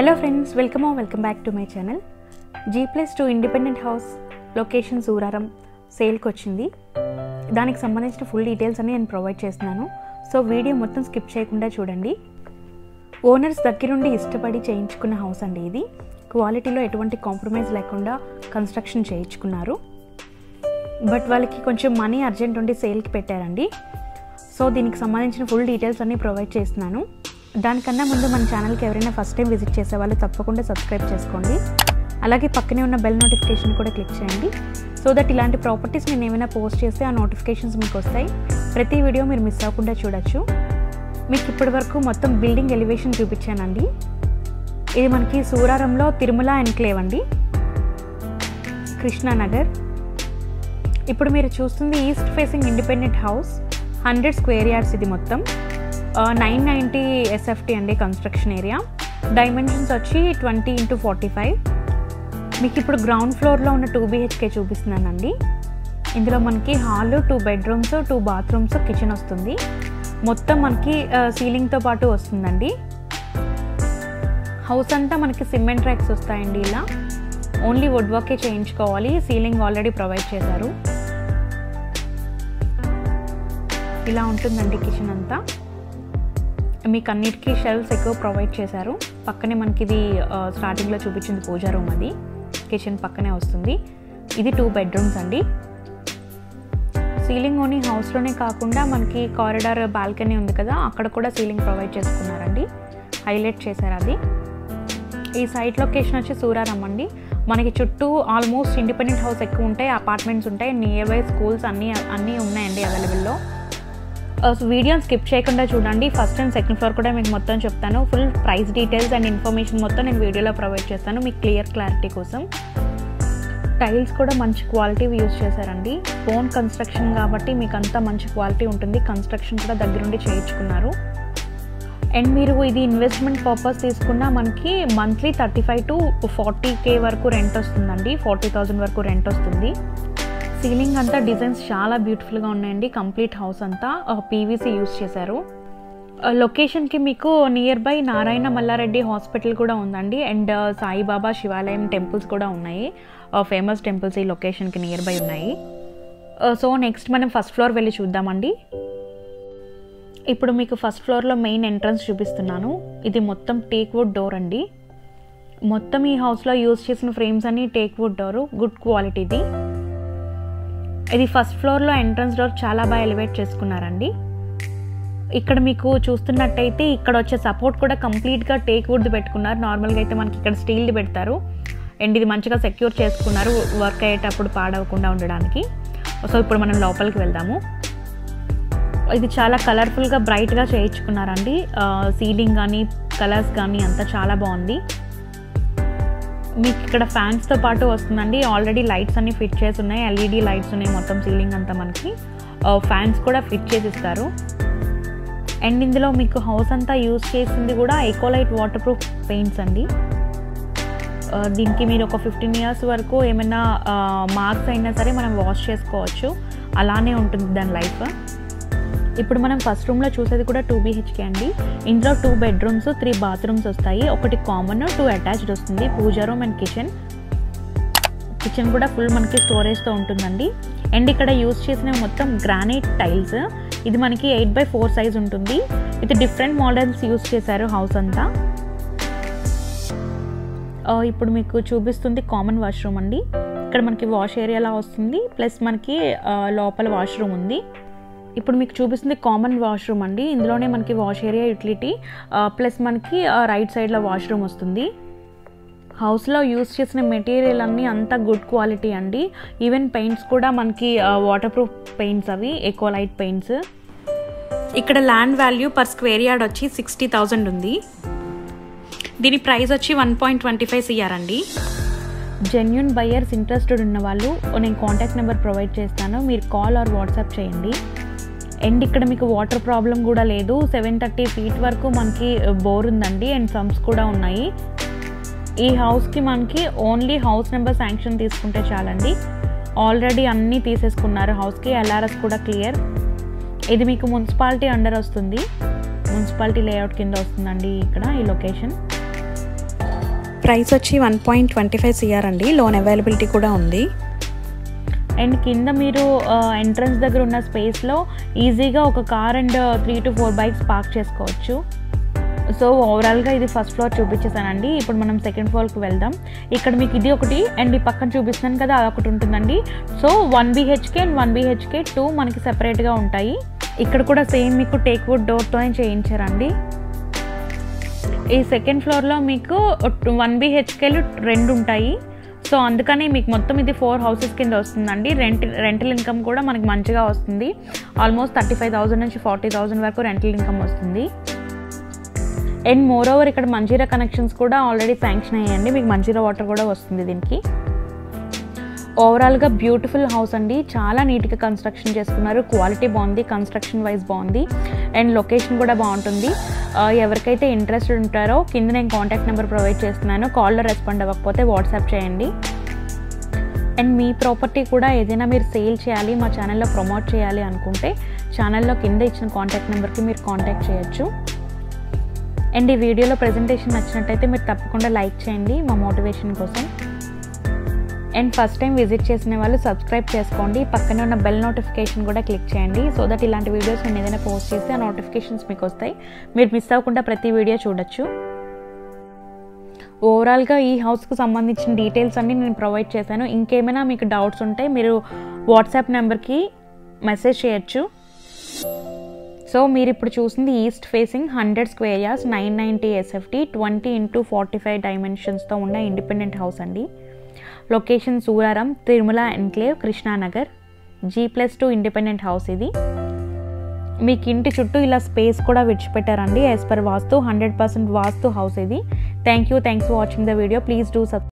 hello friends welcome welcome back to my channel G plus two independent house location Suraram సేల్కి వచ్చింది దానికి సంబంధించిన full details అన్ని నేను ప్రొవైడ్ చేస్తున్నాను సో వీడియో మొత్తం స్కిప్ చేయకుండా చూడండి ఓనర్స్ దగ్గరుండి ఇష్టపడి చేయించుకున్న హౌస్ అండి ఇది క్వాలిటీలో ఎటువంటి కాంప్రమైజ్ లేకుండా కన్స్ట్రక్షన్ చేయించుకున్నారు బట్ వాళ్ళకి కొంచెం మనీ అర్జెంట్ ఉండి సేల్కి పెట్టారండి సో దీనికి సంబంధించిన ఫుల్ డీటెయిల్స్ అన్నీ ప్రొవైడ్ చేస్తున్నాను దానికన్నా ముందు మన ఛానల్కి ఎవరైనా ఫస్ట్ టైం విజిట్ చేసే వాళ్ళు తప్పకుండా సబ్స్క్రైబ్ చేసుకోండి అలాగే పక్కనే ఉన్న బెల్ నోటిఫికేషన్ కూడా క్లిక్ చేయండి సో దట్ ఇలాంటి ప్రాపర్టీస్ నేను ఏమైనా పోస్ట్ చేస్తే ఆ నోటిఫికేషన్స్ మీకు వస్తాయి ప్రతి వీడియో మీరు మిస్ అవ్వకుండా చూడొచ్చు మీకు ఇప్పటి వరకు మొత్తం బిల్డింగ్ ఎలివేషన్ చూపించానండి ఇది మనకి సూరారంలో తిరుమల ఎన్క్లేవ్ అండి కృష్ణానగర్ ఇప్పుడు మీరు చూస్తుంది east facing independent house hundred square yards ఇది మొత్తం నైన్ నైంటీ ఎస్ఎఫ్టీ అండి కన్స్ట్రక్షన్ ఏరియా డైమెన్షన్స్ వచ్చి ట్వంటీ ఇంటూ ఫార్టీ ఫైవ్ మీకు ఇప్పుడు గ్రౌండ్ ఫ్లోర్లో ఉన్న టూ బీహెచ్కే చూపిస్తున్నానండి ఇందులో మనకి hall two bedrooms two bathrooms kitchen వస్తుంది మొత్తం మనకి సీలింగ్తో పాటు వస్తుందండి హౌస్ అంతా మనకి సిమెంట్ ర్యాక్స్ వస్తాయండి ఇలా ఓన్లీ వుడ్ వర్కే చేయించుకోవాలి సీలింగ్ ఆల్రెడీ ప్రొవైడ్ చేశారు ఇలా ఉంటుందండి కిచెన్ అంతా మీకు అన్నిటికీ షెల్ఫ్స్ ఎక్కువ ప్రొవైడ్ చేశారు పక్కనే మనకి ఇది స్టార్టింగ్లో చూపించింది పూజా రూమ్ అది కిచెన్ పక్కనే వస్తుంది ఇది టూ బెడ్రూమ్స్ అండి సీలింగ్ ఓన్లీ హౌస్లోనే కాకుండా మనకి కారిడార్ బాల్కనీ ఉంది కదా అక్కడ కూడా సీలింగ్ ప్రొవైడ్ చేసుకున్నారండి హైలైట్ చేశారు అది ఈ సైట్ లొకేషన్ వచ్చి సూరారం అండి మనకి చుట్టూ ఆల్మోస్ట్ ఇండిపెండెంట్ హౌస్ ఎక్కువ ఉంటాయి అపార్ట్మెంట్స్ ఉంటాయి నియర్ బై స్కూల్స్ అన్నీ అన్నీ ఉన్నాయండి అవైలబుల్లో వీడియోని స్కిప్ చేయకుండా చూడండి ఫస్ట్ అండ్ సెకండ్ ఫ్లోర్ కూడా మీకు మొత్తం చెప్తాను full price details and information మొత్తం నేను వీడియోలో ప్రొవైడ్ చేస్తాను మీకు క్లియర్ క్లారిటీ కోసం టైల్స్ కూడా మంచి క్వాలిటీ యూజ్ చేశారండి ఓన్ కన్స్ట్రక్షన్ కాబట్టి మీకు అంతా మంచి క్వాలిటీ ఉంటుంది కన్స్ట్రక్షన్ కూడా దగ్గరుండి చేయించుకున్నారు అండ్ మీరు ఇది ఇన్వెస్ట్మెంట్ పర్పస్ తీసుకున్న మనకి monthly thirty five to forty K వరకు రెంట్ వస్తుందండి ఫార్టీ థౌజండ్ వరకు రెంట్ వస్తుంది సీలింగ్ అంతా డిజైన్స్ చాలా బ్యూటిఫుల్గా ఉన్నాయండి కంప్లీట్ హౌస్ అంతా పీవీసీ యూస్ చేశారు లొకేషన్కి మీకు nearby Narayana Mallareddy hospital కూడా ఉందండి అండ్ సాయిబాబా శివాలయం టెంపుల్స్ కూడా ఉన్నాయి ఫేమస్ టెంపుల్స్ ఈ లొకేషన్కి నియర్ బై ఉన్నాయి సో నెక్స్ట్ మనం ఫస్ట్ ఫ్లోర్ వెళ్ళి చూద్దామండి ఇప్పుడు మీకు ఫస్ట్ ఫ్లోర్లో మెయిన్ ఎంట్రన్స్ చూపిస్తున్నాను ఇది మొత్తం టేక్ వుడ్ డోర్ అండి మొత్తం ఈ హౌస్లో యూజ్ చేసిన ఫ్రేమ్స్ అన్ని టేక్ వుడ్ డోరు గుడ్ క్వాలిటీది ఇది ఫస్ట్ ఫ్లోర్లో ఎంట్రన్స్ డోర్ చాలా బాగా ఎలివేట్ చేసుకున్నారండి ఇక్కడ మీకు చూస్తున్నట్టయితే ఇక్కడ వచ్చే సపోర్ట్ కూడా కంప్లీట్గా టేక్ వుడ్ పెట్టుకున్నారు నార్మల్గా అయితే మనకి ఇక్కడ స్టీల్ది పెడతారు అండ్ ఇది మంచిగా సెక్యూర్ చేసుకున్నారు వర్క్ అయ్యేటప్పుడు పాడవకుండా ఉండడానికి సో ఇప్పుడు మనం లోపలికి వెళ్దాము ఇది చాలా కలర్ఫుల్గా బ్రైట్గా చేయించుకున్నారండి సీలింగ్ కానీ కలర్స్ కానీ అంతా చాలా బాగుంది మీకు ఇక్కడ ఫ్యాన్స్తో పాటు వస్తుందండి ఆల్రెడీ లైట్స్ అన్ని ఫిట్ చేసి ఉన్నాయి ఎల్ఈడి లైట్స్ ఉన్నాయి మొత్తం సీలింగ్ అంతా మనకి ఫ్యాన్స్ కూడా ఫిట్ చేసి ఇస్తారు అండ్ ఇందులో మీకు హౌస్ అంతా యూజ్ చేసింది కూడా ఎకోలైట్ వాటర్ ప్రూఫ్ పెయింట్స్ అండి దీనికి మీరు ఒక ఫిఫ్టీన్ ఇయర్స్ వరకు ఏమైనా మార్క్స్ అయినా సరే మనం వాష్ చేసుకోవచ్చు అలానే ఉంటుంది దాని లైఫ్ ఇప్పుడు మనం ఫస్ట్ రూమ్లో చూసేది కూడా టూ బీహెచ్కే అండి ఇందులో టూ బెడ్రూమ్స్ త్రీ బాత్రూమ్స్ వస్తాయి ఒకటి కామన్ టూ అటాచ్డ్ వస్తుంది pooja room and kitchen kitchen కూడా ఫుల్ మనకి స్టోరేజ్తో ఉంటుందండి అండ్ ఇక్కడ యూస్ చేసిన మొత్తం గ్రానైట్ టైల్స్ ఇది మనకి ఎయిట్ బై ఫోర్ సైజ్ ఉంటుంది ఇది డిఫరెంట్ మోడల్స్ యూస్ చేశారు హౌస్ అంతా ఇప్పుడు మీకు చూపిస్తుంది కామన్ వాష్రూమ్ అండి ఇక్కడ మనకి వాష్ ఏరియాలా వస్తుంది ప్లస్ మనకి లోపల వాష్రూమ్ ఉంది ఇప్పుడు మీకు చూపిస్తుంది కామన్ వాష్రూమ్ అండి ఇందులోనే మనకి వాష్ ఏరియా యూటిలిటీ ప్లస్ మనకి రైట్ సైడ్లో వాష్రూమ్ వస్తుంది హౌస్లో యూస్ చేసిన మెటీరియల్ అన్నీ అంతా గుడ్ క్వాలిటీ అండి ఈవెన్ పెయింట్స్ కూడా మనకి వాటర్ ప్రూఫ్ పెయింట్స్ అవి ఎకోలైట్ పెయింట్స్ ఇక్కడ land value per square yard వచ్చి సిక్స్టీ థౌజండ్ ఉంది దీని ప్రైస్ వచ్చి one point twenty five CR అండి జెన్యున్ బయర్స్ ఇంట్రెస్టెడ్ ఉన్న వాళ్ళు నేను కాంటాక్ట్ నెంబర్ ప్రొవైడ్ చేస్తాను మీరు కాల్ ఆర్ వాట్సాప్ చేయండి అండ్ ఇక్కడ మీకు వాటర్ ప్రాబ్లం కూడా లేదు సెవెన్ థర్టీ ఫీట్ వరకు మనకి బోర్ ఉందండి అండ్ సమ్స్ కూడా ఉన్నాయి ఈ హౌస్కి మనకి ఓన్లీ హౌస్ నెంబర్ శాంక్షన్ తీసుకుంటే చాలండి ఆల్రెడీ అన్నీ తీసేసుకున్నారు హౌస్కి ఎల్ఆర్ఎస్ కూడా క్లియర్ ఇది మీకు మున్సిపాలిటీ అండర్ వస్తుంది మున్సిపాలిటీ లేఅవుట్ కింద వస్తుందండి ఇక్కడ ఈ లొకేషన్ ప్రైస్ వచ్చి one point twenty five CR అండి లోన్ అవైలబిలిటీ కూడా ఉంది అండ్ కింద మీరు ఎంట్రన్స్ దగ్గర ఉన్న స్పేస్లో ఈజీగా ఒక car and three to four bikes park చేసుకోవచ్చు సో ఓవరాల్గా ఇది ఫస్ట్ ఫ్లోర్ చూపించేసానండి ఇప్పుడు మనం సెకండ్ ఫ్లోర్కి వెళ్దాం ఇక్కడ మీకు ఇది ఒకటి అండ్ ఈ పక్కన చూపిస్తున్నాను కదా అది ఒకటి ఉంటుందండి so one BHK and one BHK two మనకి సెపరేట్గా ఉంటాయి ఇక్కడ కూడా సేమ్ మీకు టేక్ వుడ్ డోర్తోనే చేయించారండి ఈ సెకండ్ ఫ్లోర్లో మీకు వన్ బీహెచ్కేలు రెండు ఉంటాయి సో అందుకని మీకు మొత్తం ఇది ఫోర్ హౌసెస్ కింద వస్తుందండి రెంట్ రెంటల్ ఇన్కమ్ కూడా మనకి మంచిగా వస్తుంది ఆల్మోస్ట్ థర్టీ ఫైవ్ థౌసండ్ నుంచి ఫార్టీ థౌసండ్ వరకు రెంటల్ ఇన్కమ్ వస్తుంది అండ్ మోర్ ఓవర్ ఇక్కడ మంజీరా కనెక్షన్స్ కూడా ఆల్రెడీ శాంక్షన్ అయ్యాయండి మీకు మంజీరా వాటర్ కూడా వస్తుంది దీనికి ఓవరాల్గా బ్యూటిఫుల్ హౌస్ అండి చాలా నీట్గా కన్స్ట్రక్షన్ చేసుకున్నారు క్వాలిటీ బాగుంది కన్స్ట్రక్షన్ వైజ్ బాగుంది అండ్ లొకేషన్ కూడా బాగుంటుంది ఆ, ఎవరికైతే ఇంట్రెస్టెడ్ ఉంటారో కింద నేను కాంటాక్ట్ నెంబర్ ప్రొవైడ్ చేస్తున్నాను కాల్లో రెస్పాండ్ అవ్వకపోతే వాట్సాప్ చేయండి అండ్ మీ ప్రాపర్టీ కూడా ఏదైనా మీరు సేల్ చేయాలి మా ఛానల్లో ప్రమోట్ చేయాలి అనుకుంటే ఛానల్లో కింద ఇచ్చిన కాంటాక్ట్ నెంబర్కి మీరు కాంటాక్ట్ చేయొచ్చు అండ్ ఈ వీడియోలో ప్రజెంటేషన్ నచ్చినట్టయితే మీరు తప్పకుండా లైక్ చేయండి మా మోటివేషన్ కోసం అండ్ ఫస్ట్ టైం విజిట్ చేసిన వాళ్ళు సబ్స్క్రైబ్ చేసుకోండి పక్కనే ఉన్న బెల్ నోటిఫికేషన్ కూడా క్లిక్ చేయండి సో దట్ ఇలాంటి వీడియోస్ నేను ఏదైనా పోస్ట్ చేస్తే ఆ నోటిఫికేషన్స్ మీకు వస్తాయి మీరు మిస్ అవ్వకుండా ప్రతి వీడియో చూడొచ్చు ఓవరాల్గా ఈ హౌస్కి సంబంధించిన డీటెయిల్స్ అన్నీ నేను ప్రొవైడ్ చేశాను ఇంకేమైనా మీకు డౌట్స్ ఉంటే మీరు వాట్సాప్ నెంబర్కి మెసేజ్ చేయొచ్చు సో మీరు ఇప్పుడు చూసింది east facing hundred square yards nine ninety SFT twenty into forty five డైమెన్షన్స్తో ఉన్న ఇండిపెండెంట్ హౌస్ అండి location Suraram Tirumala Enclave Krishnanagar G plus two independent house ఇది మీకు ఇంటి చుట్టూ ఇలా స్పేస్ కూడా విడిచిపెట్టారండి as per vastu hundred percent vastu house ఇది thank you thanks for watching the video please do sub